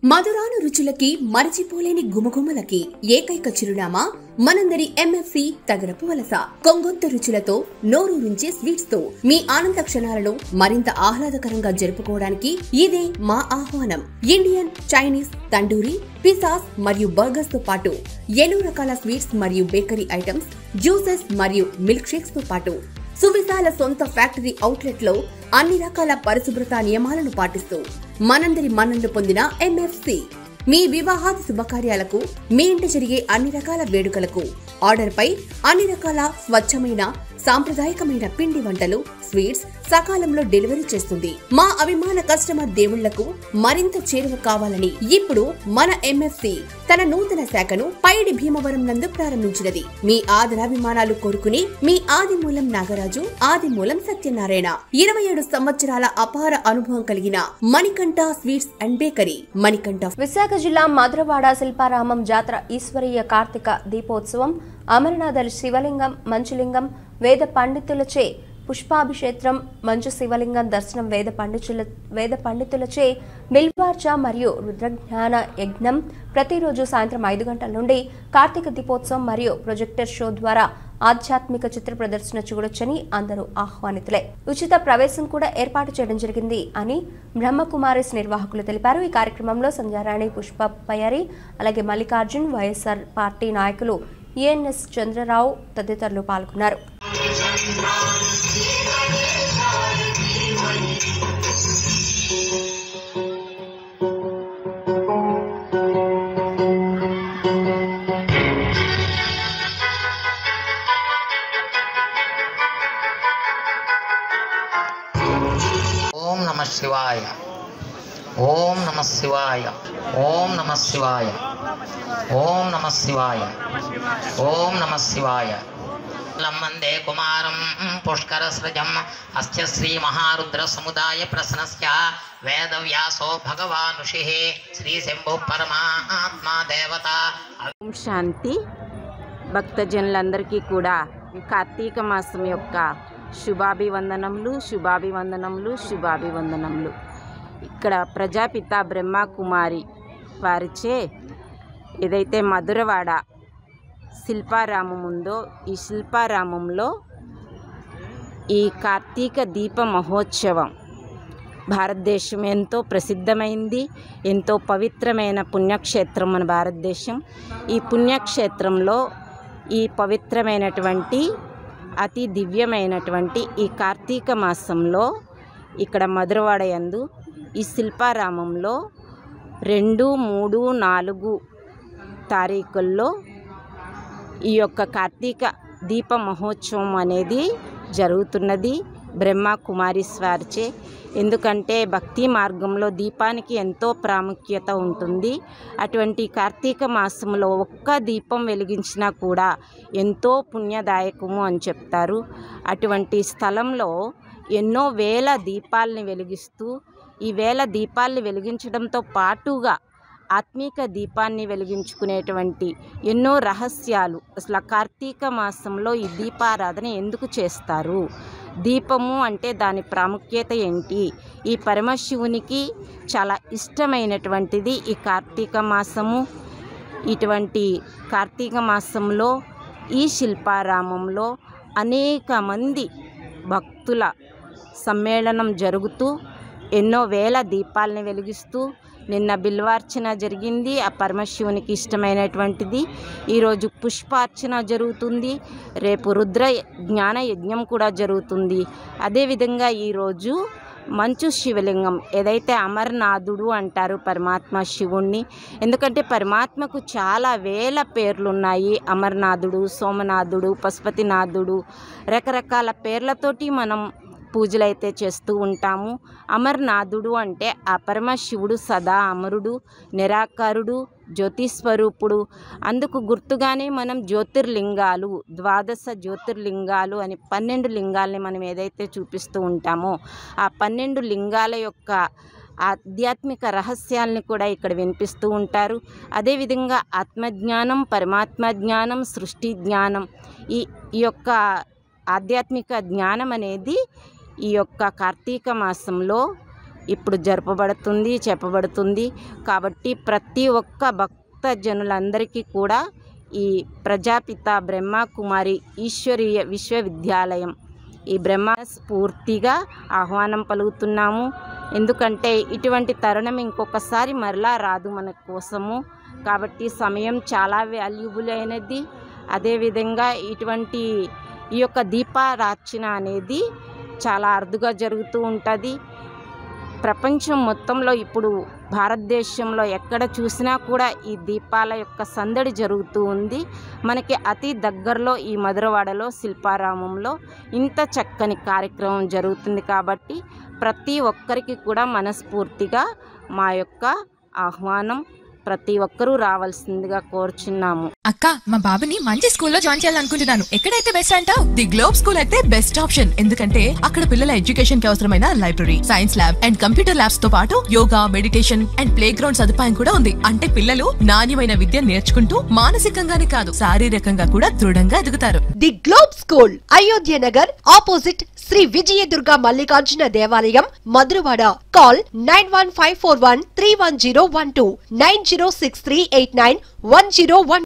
మధురాను రుచులకి మరచిపోలేని గుమగుమలకి ఏకైక చిరునామా మనందరి ఎంఎఫ్సి తగరపు వలస కొంగొంత రుచులతో నోరూరించే స్వీట్స్ తో మీ ఆనంద క్షణాలను మరింత ఆహ్లాదకరంగా జరుపుకోవడానికి ఇదే మా ఆహ్వానం ఇండియన్ చైనీస్ తండూరి పిసాస్ మరియు బర్గర్స్ తో పాటు ఎన్నో రకాల స్వీట్స్ మరియు బేకరీ ఐటమ్స్ జ్యూసెస్ మరియు మిల్క్ షేక్స్ తో పాటు సువిశాల సొంత ఫ్యాక్టరీ అవుట్లెట్ లో అన్ని రకాల పరిశుభ్రత నియమాలను పాటిస్తూ మనందరి మన్ననలు పొందిన ఎంఎఫ్సి మీ వివాహాది శుభకార్యాలకు మీ ఇంట జరిగే అన్ని రకాల వేడుకలకు ఆర్డర్ పై అన్ని రకాల స్వచ్ఛమైన సాంప్రదాయకమైన పిండి వంటలు స్వీట్స్ సకాలంలో డెలివరీ చేస్తుంది మా అభిమాన కస్టమర్ దేవుళ్లకు మరింత చేరువ కావాలని ఇప్పుడు మన ఎంఎఫ్సి తన నూతన శాఖను పైడి భీమవరం నందు ప్రారంభించినది మీ ఆదరాభిమానాలు కోరుకుని మీ ఆదిమూలం నాగరాజు ఆదిమూలం సత్యనారాయణ ఇరవై ఏడు సంవత్సరాల అపార అనుభవం కలిగిన Manikanta sweets and bakery Manikanta Visakha జిల్లా మధురవాడ శిల్పారామం జాతర ఈశ్వరీయ కార్తీక దీపోత్సవం అమరనాథ శివలింగం మంచులింగం వేద పండితులచే పుష్పాభిషేత్రం మంచు శివలింగం దర్శనం వేద పండితుల వేద పండితులచే బిల్వార్చ మరియు రుద్రజ్ఞాన యజ్ఞం ప్రతిరోజు సాయంత్రం ఐదు గంటల నుండి కార్తీక దీపోత్సవం మరియు ప్రొజెక్టర్ షో ద్వారా ఆధ్యాత్మిక చిత్ర ప్రదర్శన చూడొచ్చని అందరూ ఆహ్వానితులే ఉచిత ప్రవేశం కూడా ఏర్పాటు చేయడం జరిగింది అని బ్రహ్మకుమారిస్ నిర్వాహకులు తెలిపారు ఈ కార్యక్రమంలో సంధ్యారాణి పుష్ప పయారి అలాగే మల్లికార్జున్ వైఎస్ఆర్ పార్టీ నాయకులు ఈఎన్ఎస్ చంద్రరావు తదితరులు పాల్గొన్నారు ఓం నమ శివాయ ఓం నమ శివాయ ఓం నమ శివాయ ఓం నమ శివాయ ఓం నమ శివాయ లందే కుమారం పుష్కరస్రజం అస్య శ్రీ మహారుద్ర సముదాయ ప్రశ్నస్య వేదవ్యాసో భగవానుషి శ్రీ శంభు పరమాత్మా దేవత ఓం శాంతి భక్తజనులందరికీ కూడా కార్తీక మాసం యొక్క శుభాభివందనములు శుభాభివందనములు శుభాభివందనములు ఇక్కడ ప్రజాపిత బ్రహ్మ కుమారి వారిచే ఏదైతే మధురవాడ శిల్పారామం ఉందో ఈ శిల్పారామంలో ఈ కార్తీక దీప మహోత్సవం భారతదేశం ఎంతో ప్రసిద్ధమైంది ఎంతో పవిత్రమైన పుణ్యక్షేత్రం మన భారతదేశం ఈ పుణ్యక్షేత్రంలో ఈ పవిత్రమైనటువంటి అతి దివ్యమైనటువంటి ఈ కార్తీక మాసంలో ఇక్కడ మధురవాడ యందు ఈ శిల్పారామంలో రెండు మూడు నాలుగు తారీఖుల్లో ఈ యొక్క కార్తీక దీప మహోత్సవం అనేది జరుగుతున్నది బ్రహ్మ కుమారీశ్వారిచే ఎందుకంటే భక్తి మార్గంలో దీపానికి ఎంతో ప్రాముఖ్యత ఉంటుంది అటువంటి కార్తీక మాసంలో ఒక్క దీపం వెలిగించినా కూడా ఎంతో పుణ్యదాయకము అని చెప్తారు అటువంటి స్థలంలో ఎన్నో వేల దీపాలని వెలిగిస్తూ ఈ వేల దీపాలని వెలిగించడంతో పాటుగా ఆత్మీక దీపాన్ని వెలిగించుకునేటువంటి ఎన్నో రహస్యాలు అసలు ఆ కార్తీక మాసంలో ఈ దీపారాధన ఎందుకు చేస్తారు దీపము అంటే దాని ప్రాముఖ్యత ఏంటి ఈ పరమశివునికి చాలా ఇష్టమైనటువంటిది ఈ కార్తీక మాసము ఇటువంటి కార్తీక మాసంలో ఈ శిల్పారామంలో అనేక మంది భక్తుల సమ్మేళనం జరుగుతూ ఎన్నో వేల దీపాలని వెలిగిస్తూ నిన్న బిల్వార్చన జరిగింది ఆ పరమశివునికి ఇష్టమైనటువంటిది ఈరోజు పుష్పార్చన జరుగుతుంది రేపు రుద్ర జ్ఞాన యజ్ఞం కూడా జరుగుతుంది అదేవిధంగా ఈరోజు మంచు శివలింగం ఏదైతే అమర్నాథుడు అంటారు పరమాత్మ శివుణ్ణి ఎందుకంటే పరమాత్మకు చాలా వేల పేర్లు ఉన్నాయి అమర్నాథుడు సోమనాథుడు పశుపతినాథుడు రకరకాల పేర్లతోటి మనం పూజలైతే చేస్తూ ఉంటాము అమర్నాథుడు అంటే ఆ పరమశివుడు సదా అమరుడు నిరాకారుడు జ్యోతిస్వరూపుడు అందుకు గుర్తుగానే మనం జ్యోతిర్లింగాలు ద్వాదశ జ్యోతిర్లింగాలు అని పన్నెండు లింగాల్ని మనం ఏదైతే చూపిస్తూ ఉంటామో ఆ పన్నెండు లింగాల యొక్క ఆధ్యాత్మిక రహస్యాల్ని కూడా ఇక్కడ వినిపిస్తూ ఉంటారు అదేవిధంగా ఆత్మజ్ఞానం పరమాత్మ జ్ఞానం సృష్టి జ్ఞానం ఈ ఈ యొక్క ఆధ్యాత్మిక జ్ఞానం అనేది ఈ యొక్క కార్తీక మాసంలో ఇప్పుడు జరపబడుతుంది చెప్పబడుతుంది కాబట్టి ప్రతి ఒక్క భక్త జనులందరికీ కూడా ఈ ప్రజాపిత బ్రహ్మకుమారి ఈశ్వరీయ విశ్వవిద్యాలయం ఈ బ్రహ్మ స్ఫూర్తిగా ఆహ్వానం పలుకుతున్నాము ఎందుకంటే ఇటువంటి తరుణం ఇంకొకసారి మరలా రాదు మన కోసము కాబట్టి సమయం చాలా వాల్యుబుల్ అయినది అదేవిధంగా ఇటువంటి ఈ యొక్క దీపారార్చన అనేది చాలా అరుదుగా జరుగుతూ ఉంటుంది ప్రపంచం మొత్తంలో ఇప్పుడు భారతదేశంలో ఎక్కడ చూసినా కూడా ఈ దీపాల యొక్క సందడి జరుగుతూ ఉంది మనకి అతి దగ్గరలో ఈ మధురవాడలో శిల్పారామంలో ఇంత చక్కని కార్యక్రమం జరుగుతుంది కాబట్టి ప్రతి ఒక్కరికి కూడా మనస్ఫూర్తిగా మా యొక్క ఆహ్వానం ప్రతి ఒక్కరూ రావాల్సిందిగా కోరుచున్నాము అక్క మా బాబుని మంచి స్కూల్లో జాయిన్ చేయాలనుకుంటున్నాను ఎక్కడైతే బెస్ట్ అంటావు ది గ్లోబ్ స్కూల్ అయితే బెస్ట్ ఆప్షన్ ఎందుకంటే అక్కడ పిల్లల ఎడ్యుకేషన్ కి అవసరమైన library science lab and computer labs తో పాటు yoga meditation and playground సదుపాయం కూడా ఉంది అంటే పిల్లలు నాణ్యమైన విద్య నేర్చుకుంటూ మానసికంగానే కాదు శారీరకంగా కూడా దృఢంగా ఎదుగుతారు the globe school Ayodhya Nagar opposite Sri Vijayadurga Mallikarjuna దేవాలయం Madhurawada call nine one five four one three one zero one two nine zero six three eight nine one zero one